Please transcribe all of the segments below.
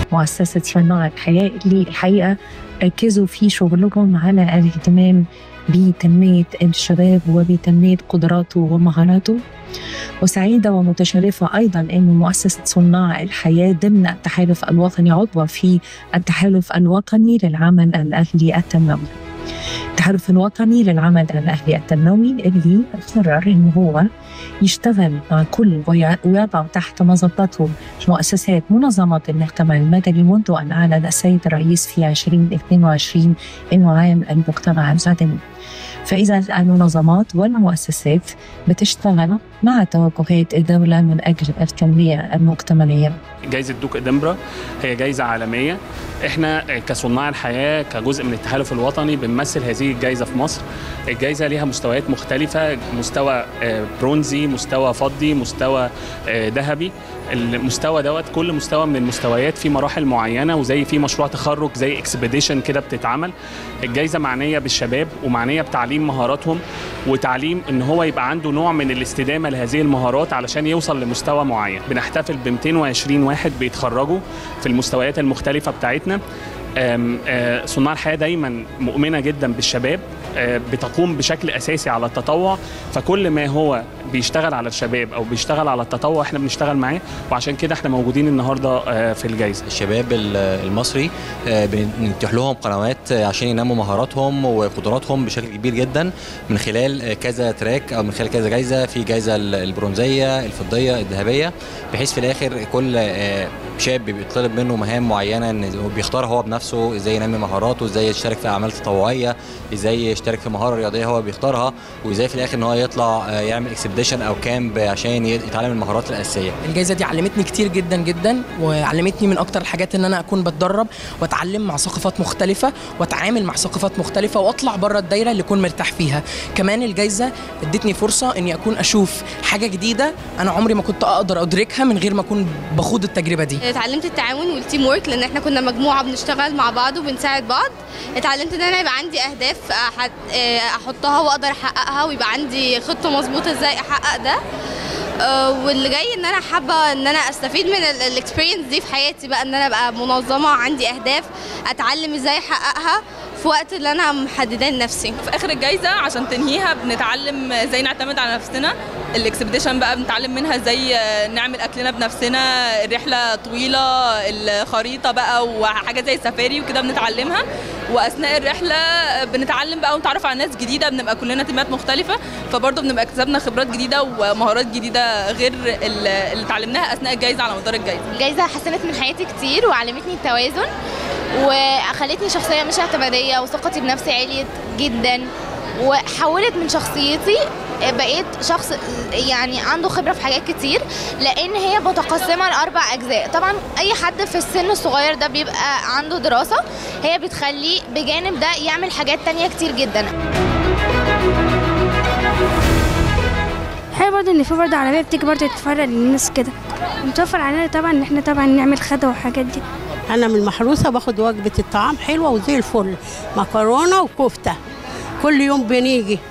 مؤسسة صناع الحياة اللي الحقيقة ركزوا في شغلهم على الاهتمام بتنمية الشباب وبتنمية قدراته ومهاراته وسعيدة ومتشرفة أيضا أن مؤسسة صناع الحياة ضمن التحالف الوطني عضوة في التحالف الوطني للعمل الأهلي التنموي التحالف الوطني للعمل الأهلي التنموي اللي قرر أنه هو يشتغل مع كل ويضع تحت مظلته مؤسسات منظمات المجتمع المدني منذ أن أعلن السيد الرئيس في 2022 أنه عام المجتمع المدني فإذا المنظمات والمؤسسات بتشتغل مع توجهات الدولة من أجل التنمية المجتمعية جائزة دوك إدنبرا هي جائزة عالمية احنا كصناع الحياة كجزء من التحالف الوطني بنمثل هذه الجائزة في مصر الجائزة ليها مستويات مختلفة مستوى برونزي مستوى فضي مستوى ذهبي المستوى دوت كل مستوى من المستويات في مراحل معينه وزي في مشروع تخرج زي اكسبيديشن كده بتتعمل الجائزه معنيه بالشباب ومعنيه بتعليم مهاراتهم وتعليم ان هو يبقى عنده نوع من الاستدامه لهذه المهارات علشان يوصل لمستوى معين بنحتفل ب 220 واحد بيتخرجوا في المستويات المختلفه بتاعتنا صناع الحياه دايما مؤمنه جدا بالشباب بتقوم بشكل اساسي على التطوع فكل ما هو بيشتغل على الشباب او بيشتغل على التطوع احنا بنشتغل معاه وعشان كده احنا موجودين النهارده في الجائزه الشباب المصري بنتيح لهم قنوات عشان ينموا مهاراتهم وقدراتهم بشكل كبير جدا من خلال كذا تراك او من خلال كذا جائزه في جائزه البرونزيه الفضيه الذهبيه بحيث في الاخر كل شاب بيطلب منه مهام معينه ان بيختار هو بنفسه ازاي ينمي مهاراته ازاي يشترك في اعمال تطوعيه ازاي يشترك في مهاره رياضيه هو بيختارها وازاي في الاخر ان هو يطلع يعمل اكسبديشن او كامب عشان يتعلم المهارات الاساسيه الجائزه دي علمتني كتير جدا جدا وعلمتني من اكتر الحاجات ان انا اكون بتدرب واتعلم مع ثقافات مختلفه واتعامل مع ثقافات مختلفه واطلع بره الدايره اللي اكون مرتاح فيها كمان الجائزه ادتني فرصه اني اكون اشوف حاجه جديده انا عمري ما كنت اقدر ادركها من غير ما اكون بخوض التجربه دي اتعلمت التعاون والتيم ورك لان احنا كنا مجموعه بنشتغل مع بعض وبنساعد بعض اتعلمت ان انا يبقى عندي اهداف احطها واقدر احققها ويبقى عندي خطه مظبوطه ازاي احقق ده واللي جاي ان انا حابه ان انا استفيد من الاكسبيرينس دي في حياتي بقى ان انا ابقى منظمه عندي اهداف اتعلم ازاي احققها في وقت اللي انا محدداه لنفسي في اخر الجايزه عشان تنهيها بنتعلم ازاي نعتمد على نفسنا الاكسبيديشن بقى بنتعلم منها ازاي نعمل اكلنا بنفسنا الرحله طويله الخريطه بقى وحاجات زي السفاري وكده بنتعلمها واثناء الرحله بنتعلم بقى ونتعرف على ناس جديده بنبقى كلنا تيمات مختلفه فبرضه بنبقى اكتسبنا خبرات جديده ومهارات جديده غير اللي اتعلمناها اثناء الجائزه على مدار الجائزه الجائزه حسنت من حياتي كتير وعلمتني التوازن وخلتني شخصيه مش اعتماديه وثقتي بنفسي عليت جدا وحولت من شخصيتي بقيت شخص يعني عنده خبره في حاجات كتير لان هي متقسمه لاربع اجزاء طبعا اي حد في السن الصغير ده بيبقى عنده دراسه هي بتخليه بجانب ده يعمل حاجات تانية كتير جدا حلو برضه ان في برضه عربيه بتيجي برضه تتفرج للناس كده متوفر علينا طبعا ان احنا طبعا نعمل خدا والحاجات دي انا من المحروسه باخد وجبه الطعام حلوه وزي الفل مكرونه وكفته كل يوم بنيجي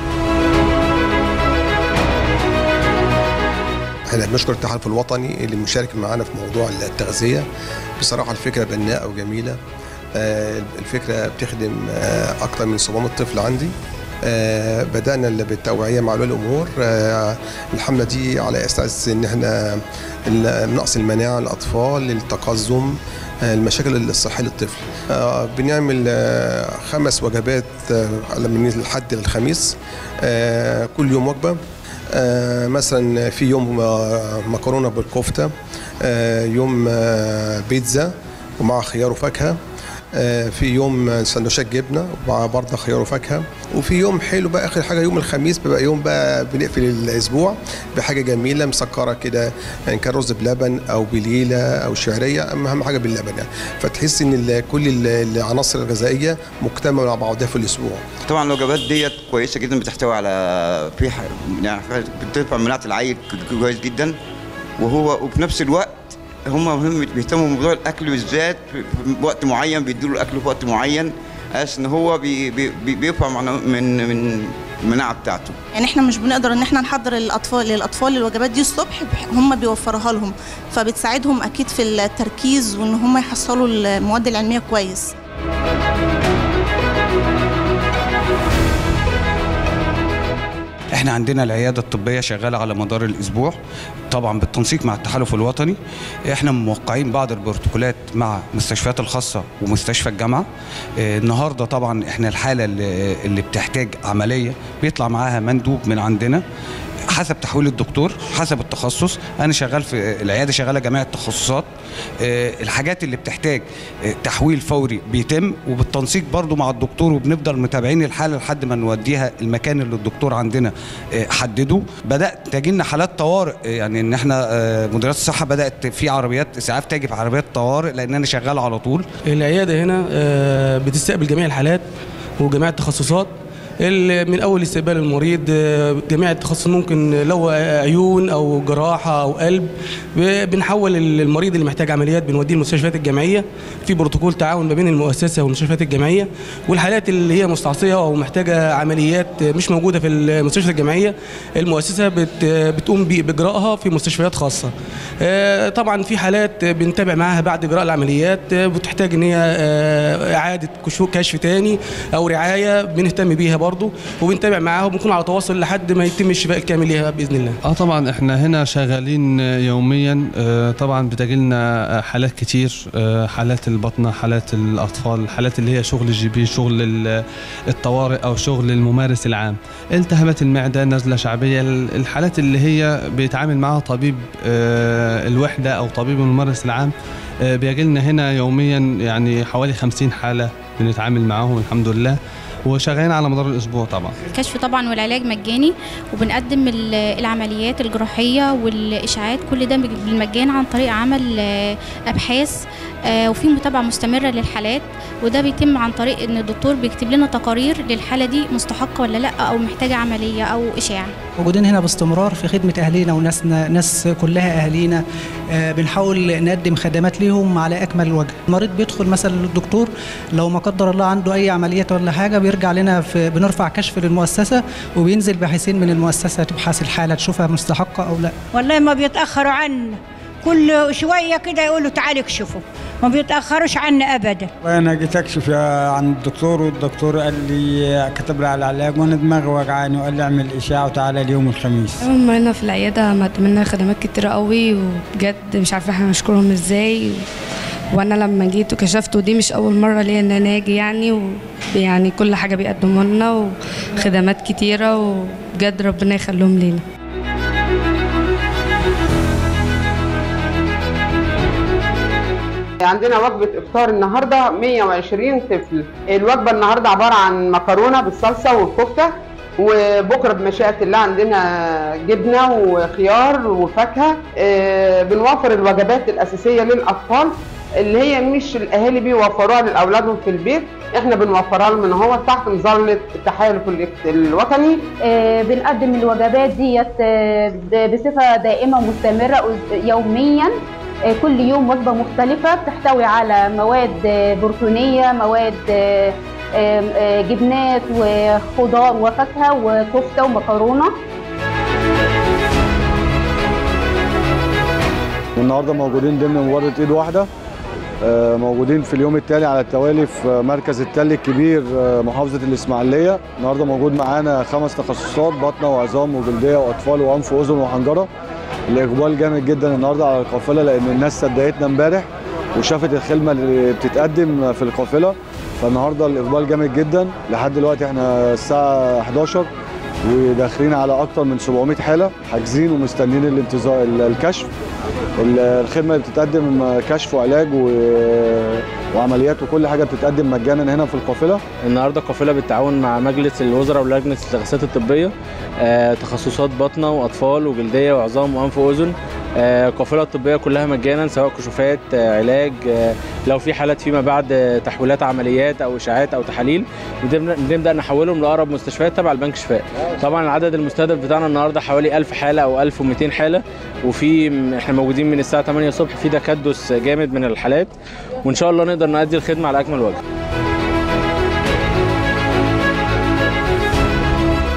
احنا بنشكر التحالف الوطني اللي مشارك معانا في موضوع التغذيه بصراحه الفكره بناءه وجميله الفكره بتخدم اكثر من 700 طفل عندي بدانا بالتوعيه مع اولياء الامور الحمله دي على اساس ان احنا نقص المناعه للاطفال التقزم المشاكل الصحيه للطفل بنعمل خمس وجبات من الحد للخميس كل يوم وجبه آه مثلا في يوم آه مكرونه بالكفته آه يوم بيتزا ومع خيار وفاكهه في يوم سندوتشات جبنه ومع برضه خيار وفاكهه وفي يوم حلو بقى اخر حاجه يوم الخميس بيبقى يوم بقى بنقفل الاسبوع بحاجه جميله مسكره كده يعني كان رز بلبن او بليله او شعريه اما اهم حاجه باللبن يعني فتحس ان كل العناصر الغذائيه مكتمله مع بعضها في الاسبوع طبعا الوجبات ديت كويسه جدا بتحتوي على في يعني بترفع مناعه العيل كويس جدا وهو وفي نفس الوقت هم مهم بيهتموا بموضوع الاكل بالذات في وقت معين بيدوا له الاكل في وقت معين اساس ان هو بي بي بيرفع من من المناعه بتاعته يعني احنا مش بنقدر ان احنا نحضر الاطفال للاطفال الوجبات دي الصبح بح- هم بيوفروها لهم فبتساعدهم اكيد في التركيز وان هم يحصلوا المواد العلميه كويس احنا عندنا العياده الطبيه شغاله على مدار الاسبوع طبعا بالتنسيق مع التحالف الوطني احنا موقعين بعض البروتوكولات مع المستشفيات الخاصه ومستشفى الجامعه اه النهارده طبعا احنا الحاله اللي, اللي بتحتاج عمليه بيطلع معاها مندوب من عندنا حسب تحويل الدكتور حسب التخصص انا شغال في العياده شغاله جميع التخصصات آه، الحاجات اللي بتحتاج آه، تحويل فوري بيتم وبالتنسيق برضو مع الدكتور وبنفضل متابعين الحاله لحد ما نوديها المكان اللي الدكتور عندنا آه، حدده بدات تجينا حالات طوارئ آه، يعني ان احنا آه، مديريات الصحه بدات في عربيات اسعاف تجي في عربيات طوارئ لان انا شغال على طول العيادة هنا آه، بتستقبل جميع الحالات وجميع التخصصات ال- من اول استقبال المريض آه، جميع التخصص ممكن لو عيون او جراحه او قلب ب- بنحول ال- المريض اللي محتاج عمليات بنوديه المستشفيات الجامعيه في بروتوكول تعاون ما بين المؤسسه والمستشفيات الجامعيه والحالات اللي هي مستعصيه او محتاجه عمليات مش موجوده في المستشفى الجامعيه المؤسسه بت بتقوم ب- باجراءها في مستشفيات خاصه آه، طبعا في حالات بنتابع معاها بعد اجراء العمليات آه، بتحتاج ان هي آه، اعاده كشو- كشف تاني او رعايه بنهتم بيها برضو وبنتابع معاها وبنكون على تواصل لحد ما يتم الشفاء الكامل ليها باذن الله اه طبعا احنا هنا شغالين يوميا آه، طبعا بتجيلنا حالات كتير آه، حالات البطنه حالات الاطفال الحالات اللي هي شغل الجي بي شغل ال- الطوارئ او شغل الممارس العام التهابات المعده نزله شعبيه ال- الحالات اللي هي بيتعامل معها طبيب آه، الوحده او طبيب الممارس العام آه، بيجيلنا هنا يوميا يعني حوالي 50 حاله بنتعامل معاهم الحمد لله وشغالين على مدار الاسبوع طبعا الكشف طبعا والعلاج مجاني وبنقدم ال- العمليات الجراحية والإشعاعات كل ده بالمجان عن طريق عمل آه، أبحاث آه، وفي متابعة مستمرة للحالات وده بيتم عن طريق إن الدكتور بيكتب لنا تقارير للحالة دي مستحقة ولا لأ أو محتاجة عملية أو إشاعة موجودين هنا باستمرار في خدمة أهالينا وناسنا ناس كلها أهالينا آه، بنحاول نقدم خدمات ليهم على أكمل الوجه المريض بيدخل مثلا للدكتور لو ما قدر الله عنده أي عمليات ولا حاجة بيرجع لنا في بنرفع كشف للمؤسسة وبينزل باحثين من المؤسسة تبحث الحالة تشوفها مستحقة أو لا والله ما بيتأخروا عنا كل شوية كده يقولوا تعالوا اكشفوا ما بيتأخروش عنا أبدا وانا جيت اكشف يا- عن الدكتور والدكتور قال لي كتب لي على العلاج وانا دماغي وجعاني وقال لي اعمل اشاعه وتعالى اليوم الخميس هم هنا في العيادة مقدم لنا خدمات كتيرة قوي وبجد مش عارفة احنا نشكرهم ازاي و... وانا لما جيت وكشفت ودي مش اول مرة ليا ان انا اجي يعني ويعني كل حاجة بيقدموا لنا وخدمات كتيرة وبجد ربنا يخليهم لينا عندنا وجبة إفطار النهاردة 120 طفل الوجبة النهاردة عبارة عن مكرونة بالصلصة والكفتة وبكرة بمشيئة الله عندنا جبنة وخيار وفاكهة آه، بنوفر الوجبات الأساسية للأطفال اللي هي مش الأهالي بيوفروها لأولادهم في البيت احنا بنوفرها لهم من هو تحت مظلة التحالف الاك- الوطني آه، بنقدم الوجبات ديت آه، ب- بصفة دائمة ومستمرة أس- يوميا آه، كل يوم وجبة مختلفة بتحتوي على مواد آه، بروتينية مواد آه، آه، آه، جبنات وخضار وفاكهة وكفتة ومكرونة النهارده موجودين ضمن مبادره ايد واحده آه، موجودين في اليوم التالي على التوالي في مركز التل الكبير آه، محافظه الاسماعيليه النهارده موجود معانا خمس تخصصات بطنه وعظام وجلديه واطفال وانف واذن وحنجره الاقبال جامد جدا النهارده على القافله لان الناس صدقتنا امبارح وشافت الخدمه اللي بتتقدم في القافله فالنهارده الاقبال جامد جدا لحد دلوقتي احنا الساعه 11 وداخلين على اكتر من 700 حاله حاجزين ومستنيين الانتظار الكشف ال- الخدمه اللي بتتقدم كشف وعلاج و- وعمليات وكل حاجه بتتقدم مجانا هنا في القافله النهارده القافله بالتعاون مع مجلس الوزراء ولجنه الغسالات الطبيه آه، تخصصات بطنه واطفال وجلديه وعظام وانف واذن آه، القافله الطبيه كلها مجانا سواء كشوفات آه، علاج آه، لو في حالات فيما بعد آه، تحويلات عمليات او اشاعات او تحاليل بنبدا بنبدأ نحولهم لاقرب مستشفيات تبع البنك شفاء طبعا العدد المستهدف بتاعنا النهارده حوالي 1000 حاله او 1200 حاله وفي احنا موجودين من الساعه 8 الصبح في تكدس جامد من الحالات وان شاء الله نقدر نؤدي الخدمه على اكمل وجه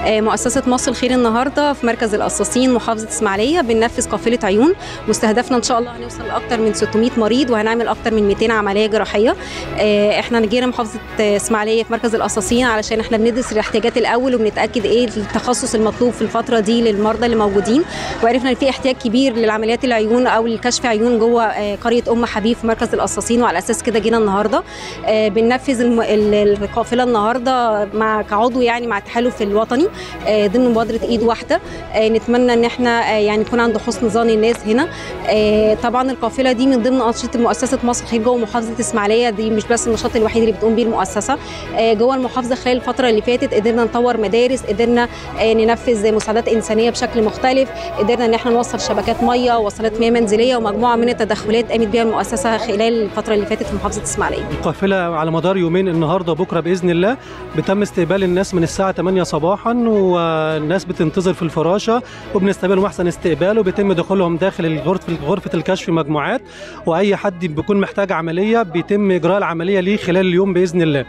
آه، مؤسسة مصر الخير النهاردة في مركز القصاصين محافظة إسماعيلية بننفذ قافلة عيون مستهدفنا إن شاء الله هنوصل لأكتر من 600 مريض وهنعمل أكتر من 200 عملية جراحية آه، إحنا جينا محافظة آه، إسماعيلية في مركز القصاصين علشان إحنا بندرس الاحتياجات الأول وبنتأكد إيه التخصص المطلوب في الفترة دي للمرضى اللي موجودين وعرفنا إن في احتياج كبير للعمليات العيون أو لكشف عيون جوه آه، قرية أم حبيب في مركز القصاصين وعلى أساس كده جينا النهاردة آه، بننفذ الم- ال- القافلة النهاردة مع كعضو يعني مع التحالف الوطني آه، ضمن مبادرة إيد واحدة آه، نتمنى إن إحنا آه، يعني يكون عند حسن ظن الناس هنا آه، طبعا القافلة دي من ضمن أنشطة مؤسسة مصر الخير جوه محافظة إسماعيلية دي مش بس النشاط الوحيد اللي بتقوم بيه المؤسسة آه، جوه المحافظة خلال الفترة اللي فاتت قدرنا نطور مدارس قدرنا آه، ننفذ مساعدات إنسانية بشكل مختلف قدرنا إن إحنا نوصل شبكات مية وصلات مياه منزلية ومجموعة من التدخلات قامت بيها المؤسسة خلال الفترة اللي فاتت في محافظة إسماعيلية القافلة على مدار يومين النهارده وبكره باذن الله بتم استقبال الناس من الساعه 8 صباحا والناس بتنتظر في الفراشه وبنستقبلهم احسن استقبال وبيتم دخولهم داخل الغرفه غرفه الكشف مجموعات واي حد بيكون محتاج عمليه بيتم اجراء العمليه ليه خلال اليوم باذن الله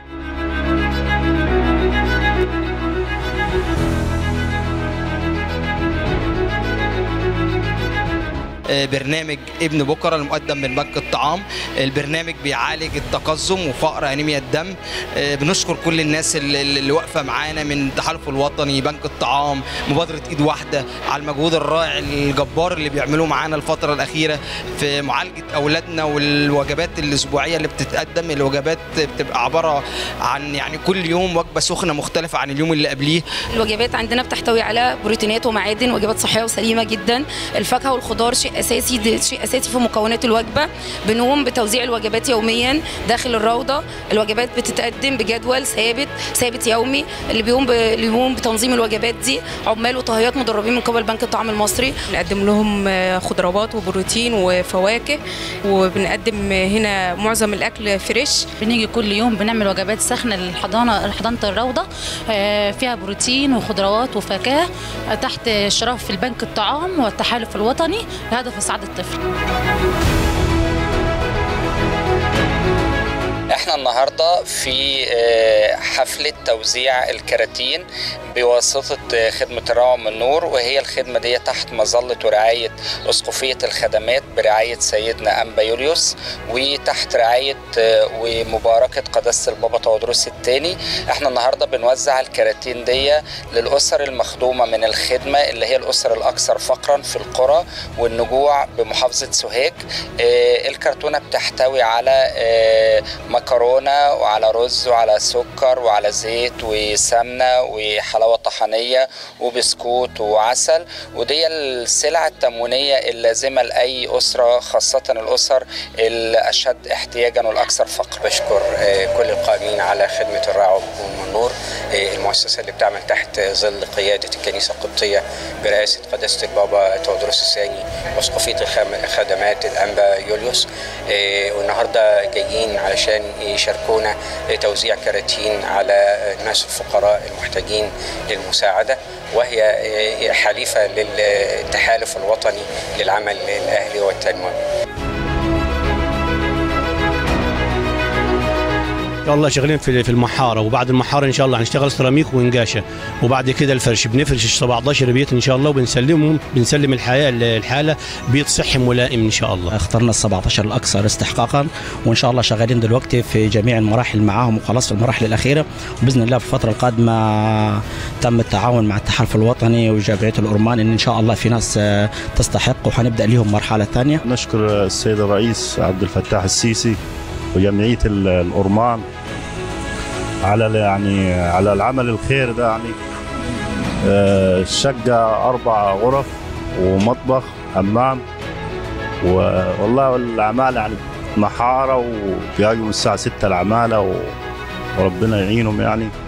آه، برنامج ابن بكره المقدم من بنك الطعام البرنامج بيعالج التقزم وفقر انيميا الدم آه، بنشكر كل الناس اللي, اللي واقفه معانا من التحالف الوطني بنك الطعام مبادره ايد واحده على المجهود الرائع الجبار اللي بيعملوه معانا الفتره الاخيره في معالجه اولادنا والوجبات الاسبوعيه اللي بتتقدم الوجبات بتبقى عباره عن يعني كل يوم وجبه سخنه مختلفه عن اليوم اللي قبليه الوجبات عندنا بتحتوي على بروتينات ومعادن وجبات صحيه وسليمه جدا الفاكهه والخضار شيء اساسي ده شيء اساسي في مكونات الوجبه بنقوم بتوزيع الوجبات يوميا داخل الروضه الوجبات بتتقدم بجدول ثابت ثابت يومي اللي بيقوم ب... اللي بيقوم بتنظيم الوجبات دي عمال وطهيات مدربين من قبل بنك الطعام المصري بنقدم لهم آه، خضروات وبروتين وفواكه وبنقدم هنا معظم الاكل فريش بنيجي كل يوم بنعمل وجبات سخنه للحضانه لحضانه الروضه آه، فيها بروتين وخضروات وفاكهه آه، تحت اشراف البنك الطعام والتحالف الوطني لهدف اسعاد الطفل احنا النهارده في آه، حفله توزيع الكراتين بواسطه آه، خدمه الروعه من النور وهي الخدمه دي تحت مظله ورعايه اسقفيه الخدمات برعايه سيدنا انبا يوليوس وتحت رعايه آه، ومباركه قداسه البابا تودروس الثاني احنا النهارده بنوزع الكراتين دي للاسر المخدومه من الخدمه اللي هي الاسر الاكثر فقرا في القرى والنجوع بمحافظه سوهاج آه، الكرتونه بتحتوي على آه، مكرونه وعلى رز وعلى سكر وعلى زيت وسمنه وحلاوه طحنيه وبسكوت وعسل ودي السلع التموينيه اللازمه لاي اسره خاصه الاسر الاشد احتياجا والاكثر فقر بشكر آه، كل القائمين على خدمة الرعب والنور آه، المؤسسة اللي بتعمل تحت ظل قيادة الكنيسة القبطية برئاسة قداسة البابا تودروس الثاني واسقفية الخم- خدمات الأنبا يوليوس آه، والنهاردة جايين علشان يشاركونا توزيع كراتين على الناس الفقراء المحتاجين للمساعدة وهي آه، حليفة للتحالف الوطني للعمل الأهلي والتنموي ان شاء الله شغالين في في المحاره وبعد المحاره ان شاء الله هنشتغل سيراميك ونقاشه وبعد كده الفرش بنفرش 17 بيت ان شاء الله وبنسلمهم بنسلم الحياه الحاله بيت صحي ملائم ان شاء الله اخترنا ال 17 الاكثر استحقاقا وان شاء الله شغالين دلوقتي في جميع المراحل معاهم وخلاص في المراحل الاخيره وباذن الله في الفتره القادمه تم التعاون مع التحالف الوطني وجمعيه الأرمان ان ان شاء الله في ناس آه، تستحق وهنبدا لهم مرحله ثانيه نشكر السيد الرئيس عبد الفتاح السيسي وجمعيه ال- الأرمان على ال- يعني على العمل الخير ده يعني آه، الشقة أربع غرف ومطبخ حمام والله الأعمال يعني محارة وبيجوا من الساعة 6 العمالة و- وربنا يعينهم يعني